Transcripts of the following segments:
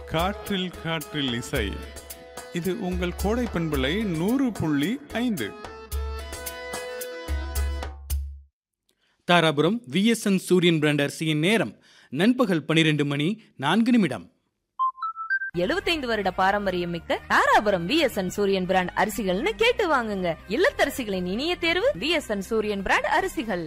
காற்றில் காற்றில் இசை இது உங்கள் கோடை பண்பலை நூறு புள்ளி ஐந்து தாராபுரம் விஎஸ்என் சூரியன் பிராண்ட் அரிசியின் நேரம் நண்பகல் பனிரெண்டு மணி நான்கு நிமிடம் எழுபத்தைந்து வருட பாரம்பரியம் மிக்க தாராபுரம் விஎஸ்என் சூரியன் பிராண்ட் அரிசிகள்னு கேட்டு வாங்குங்க இல்லத்தரசிகளின் இனிய தேர்வு விஎஸ்என் சூரியன் பிராண்ட் அரிசிகள்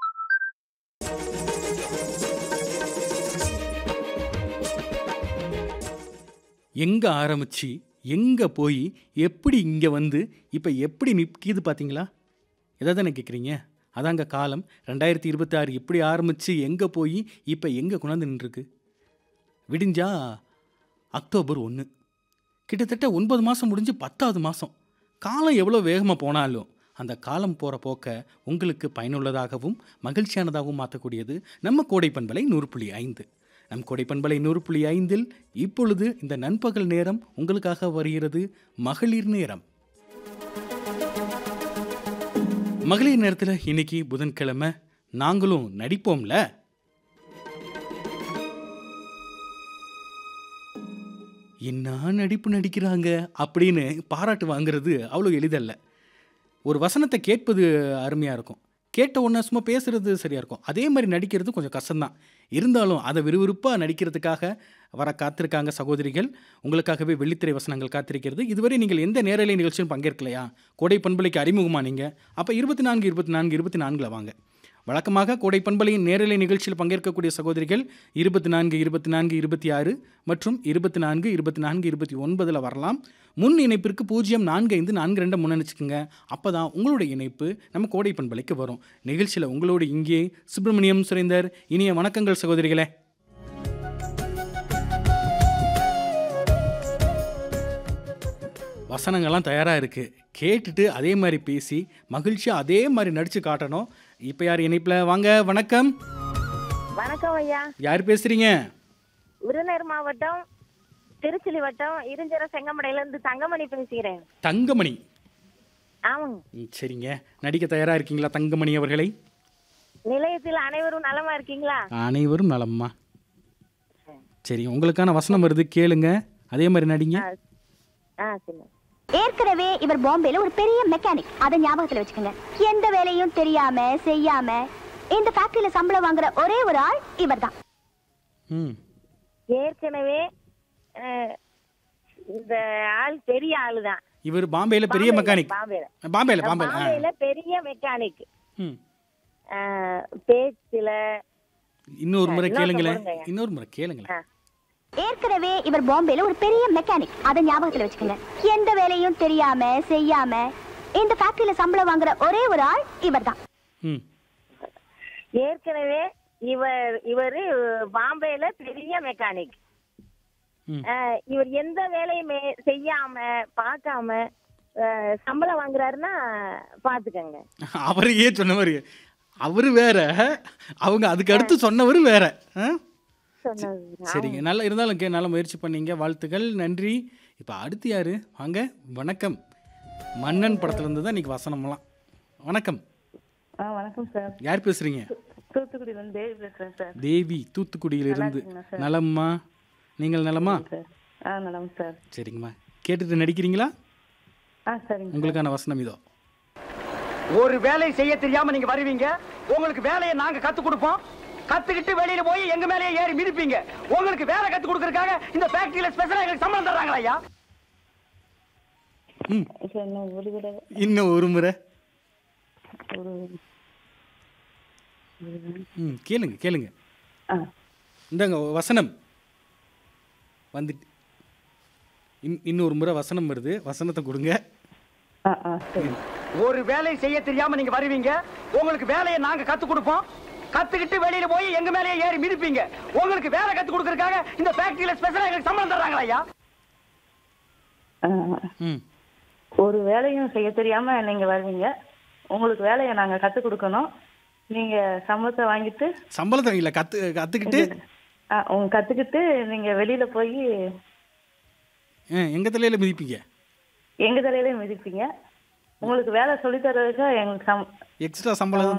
எங்க ஆரம்பிச்சு எங்க போய் எப்படி இங்க வந்து இப்ப எப்படி நிற்கிது பாத்தீங்களா எதை தானே கேட்குறீங்க அதாங்க காலம் ரெண்டாயிரத்தி இருபத்தி ஆறு எப்படி ஆரம்பிச்சு எங்க போய் இப்ப எங்க கொண்டாந்து நின்றுருக்கு விடிஞ்சா அக்டோபர் ஒன்று கிட்டத்தட்ட ஒன்பது மாதம் முடிஞ்சு பத்தாவது மாதம் காலம் எவ்வளோ வேகமாக போனாலும் அந்த காலம் போகிற போக்க உங்களுக்கு பயனுள்ளதாகவும் மகிழ்ச்சியானதாகவும் மாற்றக்கூடியது நம்ம கோடை பண்பலை நூறு புள்ளி ஐந்து நம் கோடை பண்பலை நூறு புள்ளி ஐந்தில் இப்பொழுது இந்த நண்பகல் நேரம் உங்களுக்காக வருகிறது மகளிர் நேரம் மகளிர் நேரத்தில் இன்னைக்கு புதன்கிழமை நாங்களும் நடிப்போம்ல என்ன நடிப்பு நடிக்கிறாங்க அப்படின்னு பாராட்டு வாங்குறது அவ்வளோ எளிதல்ல ஒரு வசனத்தை கேட்பது அருமையாக இருக்கும் கேட்ட உடனே சும்மா பேசுறது சரியாக இருக்கும் அதே மாதிரி நடிக்கிறது கொஞ்சம் கஷ்டம்தான் இருந்தாலும் அதை விறுவிறுப்பாக நடிக்கிறதுக்காக வர காத்திருக்காங்க சகோதரிகள் உங்களுக்காகவே வெள்ளித்திரை வசனங்கள் காத்திருக்கிறது இதுவரை நீங்கள் எந்த நேரலை நிகழ்ச்சியும் பங்கேற்கலையா கோடை பண்பலைக்கு அறிமுகமா நீங்கள் அப்போ இருபத்தி நான்கு இருபத்தி நான்கு இருபத்தி நான்கில் வாங்க வழக்கமாக கோடை பண்பலையின் நேரலை நிகழ்ச்சியில் பங்கேற்கக்கூடிய சகோதரிகள் இருபத்தி நான்கு இருபத்தி நான்கு இருபத்தி ஆறு மற்றும் இருபத்தி நான்கு இருபத்தி நான்கு இருபத்தி ஒன்பதில் வரலாம் முன் இணைப்பிற்கு பூஜ்ஜியம் நான்கு ஐந்து நான்கு ரெண்டு முன்னணிச்சுக்குங்க அப்போ தான் உங்களுடைய இணைப்பு நம்ம கோடை பண்பலைக்கு வரும் நிகழ்ச்சியில் உங்களோடு இங்கே சுப்பிரமணியம் சுரேந்தர் இனிய வணக்கங்கள் சகோதரிகளே வசனங்கள்லாம் தயாராக இருக்குது கேட்டுட்டு அதே மாதிரி பேசி மகிழ்ச்சியாக அதே மாதிரி நடித்து காட்டணும் இப்போ யார் இணைப்பில் வாங்க வணக்கம் வணக்கம் ஐயா யார் பேசுகிறீங்க விருதுநகர் மாவட்டம் திருச்சிலி வட்டம் இருஞ்சர செங்கமடையில இருந்து தங்கமணி பேசுகிறேன் தங்கமணி ஆமாங்க ம், சரிங்க நடிக்க தயாராக இருக்கீங்களா தங்கமணி அவர்களை நிலையத்தில் அனைவரும் நலமா இருக்கீங்களா அனைவரும் நலம்மா சரி உங்களுக்கான வசனம் வருது கேளுங்க அதே மாதிரி நடிங்க ஆ சரி ஏற்கனவே இவர் பாம்பேல ஒரு பெரிய மெக்கானிக் அதை ஞாபகத்துல வச்சுக்கோங்க எந்த வேலையும் தெரியாம செய்யாம இந்த ஃபேக்டரியில சம்பளம் வாங்குற ஒரே ஒரு ஆள் இவர்தான் ம் ஏற்கனவே அஹ், இந்த ஆள் பெரிய ஆளு தான் இவர் பாம்பேயில் பெரிய மெக்கானிக் பாம்பேல பாம்பேல பாம்பேல ஆ பாம்பேல பெரிய மெக்கானிக் ம் பேச்சுல இன்னொரு முறை இன்னொரு கேளுங்களேன் சொல்லுங்க. இன்னொரு முறை கேளுங்களேன் ஏற்கனவே இவர் பாம்பேல ஒரு பெரிய மெக்கானிக் அதை ஞாபகத்துல வச்சுக்கோங்க எந்த வேலையும் தெரியாம செய்யாம இந்த ஃபேக்டரியில சம்பளம் வாங்குற ஒரே ஒரு ஆள் இவர்தான் ம் ஏற்கனவே இவர் இவரு பாம்பேல பெரிய மெக்கானிக் ம். அஹ், இவர் எந்த வேலையுமே செய்யாம பார்க்காம அஹ், சம்பளம் வாங்குறாருன்னா பாத்துக்கங்க அவரையே சொன்னவர் அவரு வேற அவங்க அதுக்கு அடுத்து சொன்னவர் வேற ஆ? சொன்னது சரிங்க நல்லா இருந்தாலும் கே நல்லா முயற்சி பண்ணீங்க வாழ்த்துக்கள் நன்றி இப்போ அடுத்து யாரு வாங்க வணக்கம் மன்னன் படத்துல இருந்து தான் இன்னைக்கு வசனம்லாம் வணக்கம் ஆ வணக்கம் சார் யார் பேசுறீங்க தூத்துக்குடியிலேருந்து தேவி பேசுகிறேன் சார் தேவி தூத்துக்குடியிலிருந்து இருக்கீங்களா சார்? நலம்மா நீங்கள் நலமா சார் ஆ நலம் சார் சரிங்கம்மா கேட்டுட்டு நடிக்கிறீங்களா ஆ சரிங்க உங்களுக்கான வசனம் இதோ ஒரு வேலை செய்ய தெரியாம நீங்க வருவீங்க உங்களுக்கு வேலையை நாங்க கத்து கொடுப்போம் கத்துக்கிட்டு வெளியில போய் எங்க மேலேயே ஏறி மிதிப்பீங்க உங்களுக்கு வேலை கத்து கொடுக்கறதுக்காக இந்த ஃபேக்டரியில ஸ்பெஷலா எங்களுக்கு சம்பளம் தர்றாங்களா ஐயா ம் சார் இன்னும் ஒரு தடவை இன்னும் ஒரு முறை ஒரு ம் கேளுங்க கேளுங்க ஆ இந்தாங்க வசனம் வந்துட்டு இன் இன்னொரு முறை வசனம் வருது வசனத்தை கொடுங்க ஆ ஆ சரி ஒரு வேலை செய்ய தெரியாம நீங்க வருவீங்க உங்களுக்கு வேலையை நாங்க கத்து கொடுப்போம் கத்துக்கிட்டு வெளியில போய் எங்க மேலேயே ஏறி மிதிப்பீங்க உங்களுக்கு வேலை கத்து கொடுக்கறதுக்காக இந்த ஃபேக்டரியில ஸ்பெஷலா எங்களுக்கு சம்பளம் தர்றாங்களா ஐயா ஆ ம் ஒரு வேலையும் செய்ய தெரியாம நீங்க வருவீங்க உங்களுக்கு வேலையை நாங்க கத்து கொடுக்கணும் நீங்க சம்பளத்தை வாங்கிட்டு சம்பளத்தை இல்லை கற்று கற்றுக்கிட்டு ஆ, உங்க கத்துக்கிட்டு நீங்க வெளியில போய் எங்கள் தலையில் மிதிப்பீங்க எங்க தலையில மிதிப்பீங்க உங்களுக்கு வேலை சொல்லி தர்றதுக்கு எங்களுக்கு சம் எக்ஸ்ட்ரா சம்பளம்